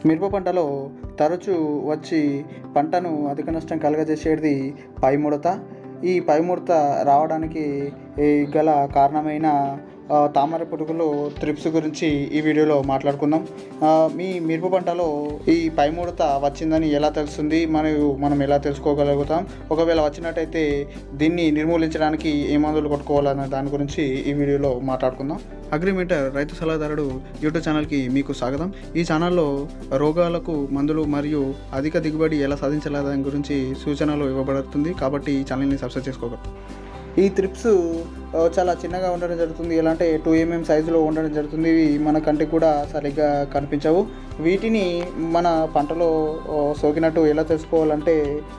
మిరప పంటలో తరచూ వచ్చి పంటను అధిక నష్టం కలుగజేసేది పైముడత ఈ పైముడత రావడానికి ఈ గల కారణమైన ఆ, తామర పురుగులు త్రిప్స్ గురించి ఈ వీడియోలో మాట్లాడుకుందాం ఆ, మీ మిరప పంటలో ఈ పైముడత వచ్చిందని ఎలా తెలుస్తుంది మరియు మనం ఎలా తెలుసుకోగలుగుతాం ఒకవేళ వచ్చినట్టయితే దీన్ని నిర్మూలించడానికి ఏ మందులు కొట్టుకోవాలన్న దాని గురించి ఈ వీడియోలో మాట్లాడుకుందాం అగ్రిమీటర్ రైతు సలహాదారుడు యూట్యూబ్ ఛానల్కి మీకు స్వాగతం ఈ ఛానల్లో రోగాలకు మందులు మరియు అధిక దిగుబడి ఎలా సాధించాల దాని గురించి సూచనలు ఇవ్వబడుతుంది కాబట్టి ఈ ఛానల్ని సబ్స్క్రైబ్ చేసుకోగలరు ఈ త్రిప్స్ ఆ, చాలా చిన్నగా ఉండడం జరుగుతుంది ఎలా అంటే టూ ఎంఎం సైజులో ఉండడం జరుగుతుంది ఇవి మన కంటికి కూడా సరిగ్గా కనిపించవు వీటిని మన పంటలో ఆ, సోకినట్టు ఎలా తెలుసుకోవాలంటే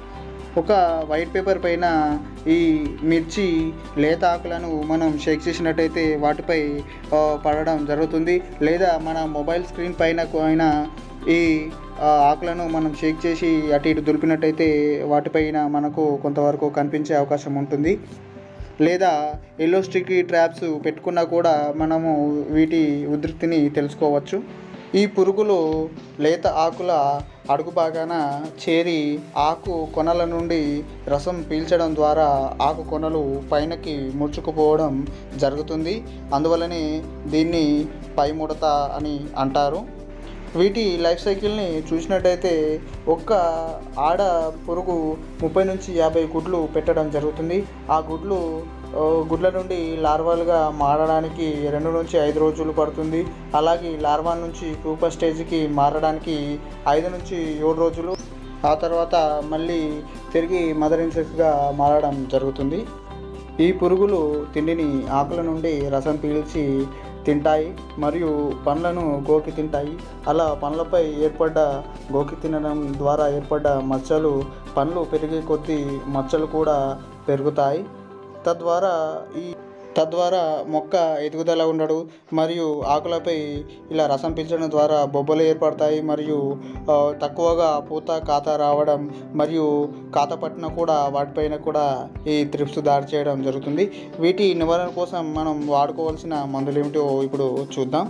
ఒక వైట్ పేపర్ పైన ఈ మిర్చి లేత ఆకులను మనం షేక్ చేసినట్టయితే వాటిపై ఆ, పడడం జరుగుతుంది లేదా మన మొబైల్ స్క్రీన్ పైన అయినా ఈ ఆ, ఆకులను మనం షేక్ చేసి అటు ఇటు దులిపినట్టయితే వాటిపైన మనకు కొంతవరకు కనిపించే అవకాశం ఉంటుంది లేదా ఎల్లో స్టిక్కీ ట్రాప్స్ పెట్టుకున్నా కూడా మనము వీటి ఉధృతిని తెలుసుకోవచ్చు ఈ పురుగులు లేత ఆకుల అడుగు భాగాన చేరి ఆకు కొనల నుండి రసం పీల్చడం ద్వారా ఆకు కొనలు పైనకి ముడుచుకుపోవడం జరుగుతుంది అందువలనే దీన్ని పైముడత అని అంటారు వీటి లైఫ్ సైకిల్ని చూసినట్టయితే ఒక్క ఆడ పురుగు ముప్పై నుంచి యాభై గుడ్లు పెట్టడం జరుగుతుంది ఆ గుడ్లు ఆ, గుడ్ల నుండి లార్వాలుగా మారడానికి రెండు నుంచి ఐదు రోజులు పడుతుంది అలాగే లార్వా నుంచి కూపర్ స్టేజ్కి మారడానికి ఐదు నుంచి ఏడు రోజులు ఆ తర్వాత మళ్ళీ తిరిగి మదర్ ఇన్సెక్ట్స్గా మారడం జరుగుతుంది ఈ పురుగులు తిండిని ఆకుల నుండి రసం పీల్చి తింటాయి మరియు పండ్లను గోకి తింటాయి అలా పండ్లపై ఏర్పడ్డ గోకి తినడం ద్వారా ఏర్పడ్డ మచ్చలు పండ్లు పెరిగే కొద్దీ మచ్చలు కూడా పెరుగుతాయి తద్వారా ఈ తద్వారా మొక్క ఎదుగుదల ఉండడు మరియు ఆకులపై ఇలా రసం పీల్చడం ద్వారా బొబ్బలు ఏర్పడతాయి మరియు ఆ, తక్కువగా పూత కాత రావడం మరియు కాత పట్టిన కూడా వాటిపైన కూడా ఈ త్రిప్స్ దాడి చేయడం జరుగుతుంది వీటి నివారణ కోసం మనం వాడుకోవాల్సిన మందులు ఏమిటో ఇప్పుడు చూద్దాం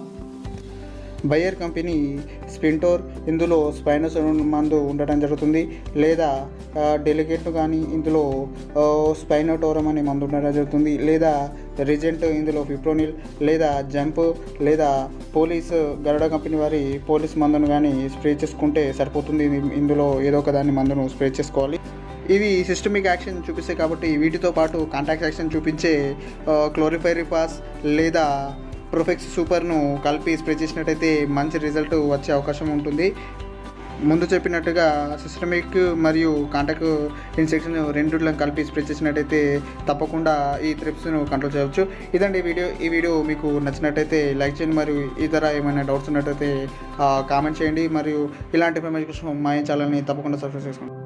బయర్ కంపెనీ స్పింటోర్ ఇందులో స్పైనస్ మందు ఉండటం జరుగుతుంది లేదా ఆ, డెలిగేట్ కానీ ఇందులో ఆ, స్పైనోటోరం అనే మందు ఉండడం జరుగుతుంది లేదా రిజెంట్ ఇందులో ఫిప్రోనిల్ లేదా జంప్ లేదా పోలీస్ గరుడ కంపెనీ వారి పోలీస్ మందును కానీ స్ప్రే చేసుకుంటే సరిపోతుంది ఇది- ఇందులో ఏదో ఒక దాన్ని మందును స్ప్రే చేసుకోవాలి ఇవి సిస్టమిక్ యాక్షన్ చూపిస్తాయి కాబట్టి వీటితో పాటు కాంటాక్ట్ యాక్షన్ చూపించే క్లోరిఫైరిఫాస్ లేదా ప్రొఫెక్స్ సూపర్ను కలిపి స్ప్రే చేసినట్టయితే మంచి రిజల్ట్ వచ్చే అవకాశం ఉంటుంది ముందు చెప్పినట్టుగా సిస్టమిక్ మరియు కాంటాక్ట్ ఇన్సెక్షన్ రెండులను కలిపి స్ప్రే చేసినట్టయితే తప్పకుండా ఈ త్రిప్స్ను కంట్రోల్ చేయవచ్చు ఇదండి ఈ వీడియో ఈ వీడియో మీకు నచ్చినట్టయితే లైక్ చేయండి మరియు ఇతర ఏమైనా డౌట్స్ ఉన్నట్టయితే కామెంట్ చేయండి మరియు ఇలాంటి ఇన్ఫర్మేషన్ కోసం మా ఛానల్ని తప్పకుండా సబ్స్క్రైబ్ చేసుకోండి